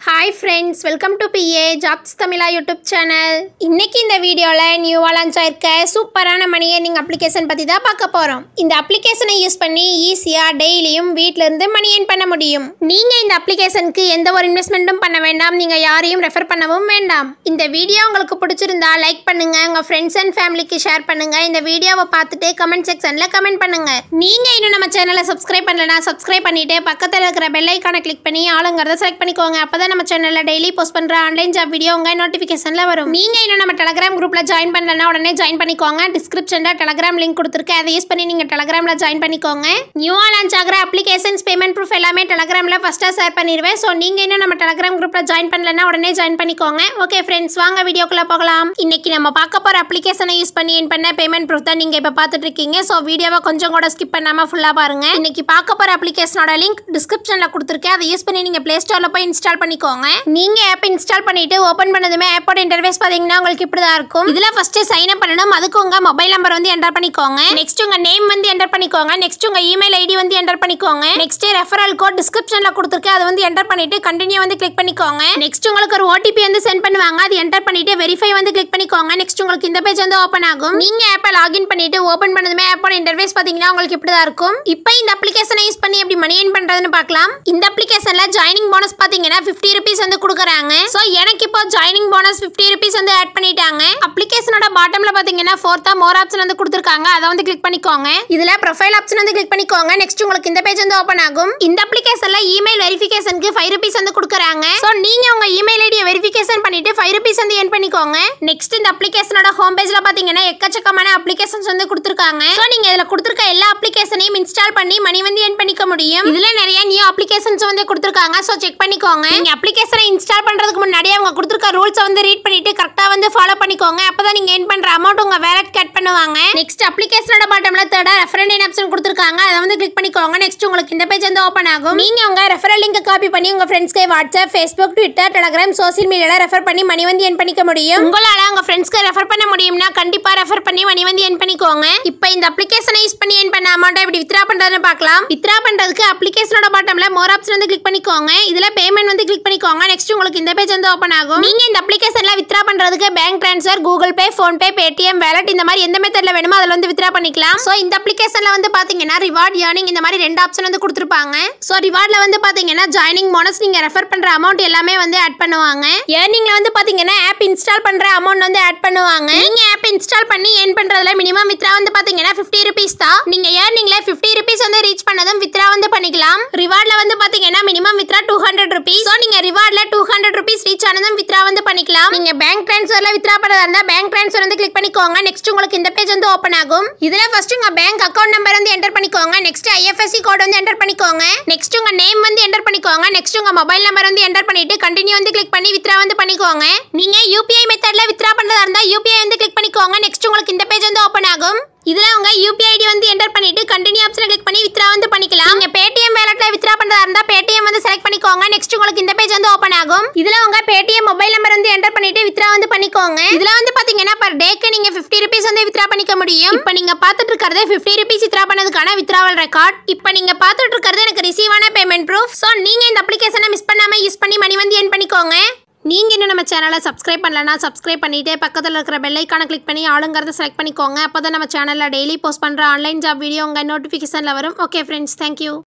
hi friends welcome to BA jobs Tamizha YouTube channel இன்னைக்கு இந்த வீடியோவில் நியூவாக லான்ச் ஆயிருக்க சூப்பரான மணி ஏர்னிங் அப்ளிகேஷன் பற்றி தான் பார்க்க போகிறோம் இந்த அப்ளிகேஷனை யூஸ் பண்ணி ஈஸியாக டெய்லியும் வீட்டிலேருந்து மணி ஏர்ன் பண்ண முடியும் நீங்கள் இந்த அப்ளிகேஷனுக்கு எந்த ஒரு இன்வெஸ்ட்மெண்ட்டும் பண்ண வேண்டாம் நீங்கள் யாரையும் ரெஃபர் பண்ணவும் வேண்டாம் இந்த வீடியோ உங்களுக்கு பிடிச்சிருந்தா லைக் பண்ணுங்க உங்கள் ஃப்ரெண்ட்ஸ் அண்ட் ஃபேமிலிக்கு ஷேர் பண்ணுங்க இந்த வீடியோவை பார்த்துட்டு கமெண்ட் செக்ஷனில் கமெண்ட் பண்ணுங்க நீங்கள் இன்னும் நம்ம சேனலை சப்ஸ்கிரைப் பண்ணலனா சப்ஸ்கிரைப் பண்ணிட்டு பக்கத்தில் இருக்கிற பெல் ஐக்கானை கிளிக் பண்ணி ஆளுங்கிறத செலக்ட் பண்ணிக்கோங்க அப்பதான் நம்ம சேனல்ல டெய்லி போஸ்ட் பண்ற ஆன்லைன் ஜாப் வீடியோ உங்க நோட்டிஃபிகேஷன்ல வரும் நீங்க இன்னும் நம்ம டெலகிராம் குரூப்ல ஜாயின் பண்ணலனா உடனே ஜாயின் பண்ணிக்கோங்க டிஸ்கிரிப்ஷன்ல டெலகிராம் லிங்க் கொடுத்துருக்கேன் அதை யூஸ் பண்ணி நீங்க டெலகிராம்ல ஜாயின் பண்ணிக்கோங்க நியூவா லான்ச் ஆகிற அப்ளிகேஷன்ஸ் பேமெண்ட் ப்ரூஃப் எல்லாமே டெலகிராம்ல ஃபர்ஸ்டா ஷேர் பண்ணிடுவேன் ஸோ நீங்க இன்னும் நம்ம டெலகிராம் குரூப்ல ஜாயின் பண்ணலனா உடனே ஜாயின் பண்ணிக்கோங்க ஓகே ஃப்ரெண்ட்ஸ் வாங்க வீடியோக்குள்ள போகலாம் இன்னைக்கு நம்ம பார்க்க போற அப்ளிகேஷனை யூஸ் பண்ணி என் பண்ண பேமெண்ட் ப்ரூஃப் தான் நீங்க இப்ப பார்த்துட்டு இருக்கீங்க ஸோ வீடியோவை கொஞ்சம் கூட ஸ்கிப் பண்ணாம ஃபுல்லா பாருங்க இன்னைக்கு பார்க்க போற அப்ளிகேஷனோட லிங்க் டிஸ்கிரிப்ஷன்ல கொடுத்துருக்கேன் அதை யூஸ் பண்ணி நீங்க பிளே ஸ்டோர்ல போய் இன்ஸ்டால் பண்ணிக்கோங்க நீங்க ஆப் இன்ஸ்டால் பண்ணிட்டு ஓபன் பண்ணதுமே ஆப்போட இன்டர்ஃபேஸ் பாத்தீங்கன்னா உங்களுக்கு இப்படி தான் இருக்கும் இதுல ஃபர்ஸ்ட் சைன் அப் பண்ணணும் அதுக்கு உங்க மொபைல் நம்பர் வந்து என்டர் பண்ணிக்கோங்க நெக்ஸ்ட் உங்க நேம் வந்து என்டர் பண்ணிக்கோங்க நெக்ஸ்ட் உங்க இமெயில் ஐடி வந்து என்டர் பண்ணிக்கோங்க நெக்ஸ்ட் ரெஃபரல் கோட் டிஸ்கிரிப்ஷன்ல கொடுத்துருக்கேன் அதை வந்து என்டர் பண்ணிட்டு கண்டினியூ வந்து கிளிக் பண்ணிக்கோங்க நெக்ஸ்ட் உங்களுக்கு ஒரு ஓடிபி வந்து சென்ட் பண்ணுவாங்க அது என்டர் பண்ணிட்டு வெரிஃபை வந்து கிளிக் பண்ணிக்கோங்க நெக்ஸ்ட் உங்களுக்கு இந்த பேஜ் வந்து ஓபன் ஆகும் நீங்க ஆப்பை லாகின் பண்ணிட்டு ஓபன் பண்ணதுமே ஆப்போட இன்டர்ஃபேஸ் பாத்தீங்கன்னா உங்களுக்கு இப்படி தான் இருக்கும் இப்போ இந்த அப்ளிகேஷனை யூஸ் பண்ணி எப்படி மணி ஏர்ன் பண்றதுன்னு பார்க்கலாம் இந்த அப்ளிகேஷன்ல ஜாயினிங் போனஸ் பாத்தீங்கன்னா 50 ருபீஸ் வந்து கொடுக்குறாங்க ஸோ எனக்கு இப்போ ஜாயினிங் போனஸ் 50 ருபீஸ் வந்து ஆட் பண்ணிட்டாங்க அப்ளிகேஷனோட பாட்டம்ல பாத்தீங்கன்னா ஃபோர்த்தா மோர் ஆப்ஷன் வந்து கொடுத்துருக்காங்க அதை வந்து கிளிக் பண்ணிக்கோங்க இதுல ப்ரொஃபைல் ஆப்ஷன் வந்து கிளிக் பண்ணிக்கோங்க நெக்ஸ்ட் உங்களுக்கு இந்த பேஜ் வந்து ஓபன் ஆகும் இந்த அப்ளிகேஷன்ல இமெயில் வெரிஃபிகேஷனுக்கு ஃபைவ் ருபீஸ் வந்து கொடுக்குறாங்க ஸோ நீங்க உங்க இமெயில் ஐடியை வெரிஃபிகேஷன் பண்ணிட்டு ஃபைவ் ருபீஸ் வந்து என் பண்ணிக்கோங்க நெக்ஸ்ட் இந்த அப்ளிகேஷனோட ஹோம் பேஜ்ல பாத்தீங்கன்னா எக்கச்சக்கமான அப்ளிகேஷன்ஸ் வந்து கொடுத்துருக்காங்க ஸோ நீங்க இதுல கொடுத்துருக்க எல்லா அப்ளிகேஷனையும் இன்ஸ்டால் பண்ணி மணி வந்து என் பண்ணிக்க முடியும் இதுல நிறைய நியூ அப்ளிகேஷன்ஸ் வந்து கொடுத்துருக்காங்க ஸோ செக் பண்ணிக்கோங்க நீங்க அப்ளிகேஷனை இன்ஸ்டால் பண்றதுக்கு முன்னாடியே அவங்க கொடுத்துருக்க ரூல்ஸை வந்து ரீட் பண்ணிட்டு கரெக்டா வந்து ஃபாலோ பண்ணிக்கோங்க அப்பதான் நீங்க என் பண்ற அமௌண்ட் உங்க வேலட் கட் பண்ணுவாங்க நெக்ஸ்ட் அப்ளிகேஷனோட பாட்டம்ல தேர்டா ரெஃபரண்ட் ஆப்ஷன் கொடுத்துருக்காங்க அதை வந்து கிளிக் பண்ணிக்கோங்க நெக்ஸ்ட் உங்களுக்கு இந்த பேஜ் வந்து ஓப்பன் ஆகும் நீங்க உங்க ரெஃபரல் லிங்க் காப்பி பண்ணி உங்க ஃப்ரெண்ட்ஸ்க்கு WhatsApp Facebook Twitter Telegram social மீடியால ரெஃபர் பண்ணி மணி வந்து என் பண்ணிக்க முடியும் உங்களால உங்க ஃப்ரெண்ட்ஸ்க்கு ரெஃபர் பண்ண முடியும்னா கண்டிப்பா ரெஃபர் பண்ணி மணி வந்து என் பண்ணிக்கோங்க இப்போ இந்த அப்ளிகேஷனை யூஸ் பண்ணி என் பண்ண அமௌண்ட் எப்படி வித்ரா பண்றதுன்னு பார்க்கலாம் வித்ரா பண்றதுக்கு அப்ளிகேஷனோட பாட்டம்ல மோர் ஆப்ஷன் வந்து கிளிக் பண்ணிக்கோங்க இதுல பேமெண்ட் வந்து கிளிக் பண்ணிக்கோங்க நெக்ஸ்ட் உங்களுக்கு இந்த பேஜ் வந்து ஓப்பன் ஆகும் நீங்க இந்த அப்ளிகேஷன்ல வித்ரா பண்றதுக்கு bank transfer Google Pay PhonePe Paytm wallet இந்த மாதிரி எந்த மெத்தட்ல வேணுமோ அதுல வந்து வித்ரா பண்ணிக்கலாம் சோ இந்த அப்ளிகேஷன்ல வந்து பாத்தீங்கன்னா ரிவார்ட் ஏர்னிங் இந்த மாதிரி ரெண்டு ஆப்ஷன் வந்து கொடுத்துருப்பாங்க சோ ரிவார்ட்ல வந்து பாத்தீங்கன்னா ஜாயினிங் போனஸ் நீங்க ரெஃபர் பண்ற அமௌண்ட் எல்லாமே வந்து ஆட் பண்ணுவாங்க ஏர்னிங்ல வந்து பாத்தீங்கன்னா ஆப் இன்ஸ்டால் பண்ற அமௌண்ட் வந்து ஆட் பண்ணுவாங்க நீங்க ஆப் இன்ஸ்டால் பண்ணி ஏர்ன் பண்றதுல மினிமம் வித்ரா வந்து பாத்தீங்கன்னா 50 ருபீஸ் தான் நீங்க ஏர்னிங்ல 50 ருபீஸ் வந்து ரீச் பண்ணதும் வித்ரா வந்து பண்ணிக்கலாம் ரிவார்ட்ல வந்து பாத்தீங்கன்னா minimum withdraw two hundred rupees so நீங்க ரிவார்ட்ல டூ ஹண்ட்ரட் ருபீஸ் ரீச் ஆனதும் வித்ரா வந்து பண்ணிக்கலாம் நீங்க பேங்க் ட்ரான்ஸ்ஃபர்ல வித்ரா பண்றதா இருந்தா பேங்க் ட்ரான்ஸ்ஃபர் வந்து கிளிக் பண்ணிக்கோங்க நெக்ஸ்ட் உங்களுக்கு இந்த பேஜ் வந்து ஓப்பன் ஆகும் இதுல ஃபர்ஸ்ட் உங்க பேங்க் அக்கௌண்ட் நம்பர் வந்து என்டர் பண்ணிக்கோங்க நெக்ஸ்ட் ஐஎஃப்எஸ்சி கோட் வந்து என்டர் பண்ணிக்கோங்க நெக்ஸ்ட் உங்க நேம் வந்து என்டர் பண்ணிக்கோங்க நெக்ஸ்ட் உங்க மொபைல் நம்பர் வந்து என்டர் பண்ணிட்டு கண்டினியூ வந்து கிளிக் பண்ணி வித்ரா வந்து பண்ணிக்கோங்க நீங்க யூபிஐ மெத்தட்ல வித்ரா பண்றதா இருந்தா யூபிஐ வந்து கிளிக் பண்ணிக்கோங்க நெக்ஸ்ட் உங்களுக்கு இந்த பேஜ் வந்து ஓப்பன் ஆகும் இதுல உங்க யூபிஐ ஐடி வந்து என்டர் பண்ணிட்டு கண்டினியூ ஆப்ஷனை கிளிக் பண்ணி வித்ரா வந்து பண்ணிக்கலாம் நீங்க பேடிஎம் வேலட்ல வித்ரா பண்றதா இருந்தா பேடிஎம் வந்து செலக்ட் பண்ணிக்கோங்க நெக்ஸ்ட் உங்களுக்கு இந்த பேஜ் வந்து ஓப்பன் ஆகும் இதுல உங்க பேடிஎம் மொபைல் நம்பர் வந்து என்டர் பண்ணிட்டு வித்ரா வந்து பண்ணிக்கோங்க இதுல வந்து பாத்தீங்கன்னா பர் டேக்கு நீங்க 50 ருபீஸ் வந்து வித்ரா பண்ணிக்க முடியும் இப்போ நீங்க பார்த்துட்டு இருக்கிறது 50 ருபீஸ் வித்ரா பண்ணதுக்கான வித்ராவல் ரெக்கார்ட் இப்போ நீங்க பார்த்துட்டு இருக்கிறது எனக்கு ரிசீவ் ஆன பேமெண்ட் ப்ரூஃப் ஸோ நீங்க இந்த அப்ளிகேஷனை மிஸ் பண்ணாம யூஸ் பண்ணி மணி வந்து ஏர்ன் பண்ணிக்கோங்க நீங்க இன்னும் நம்ம சேனலை சப்ஸ்கிரைப் பண்ணலனா சப்ஸ்கிரைப் பண்ணிட்டு பக்கத்தில் இருக்கிற பெல் ஐக்கானை கிளிக் பண்ணி ஆளுங்கிறத செலக்ட் பண்ணிக்கோங்க அப்போ தான் நம்ம சேனலில் டெய்லி போஸ்ட் பண்ணுற ஆன்லைன் ஜாப் வீடியோ உங்கள் நோட்டிஃபிகேஷனில் வரும் ஓகே ஃப்ரெண்ட்ஸ் தேங்க்யூ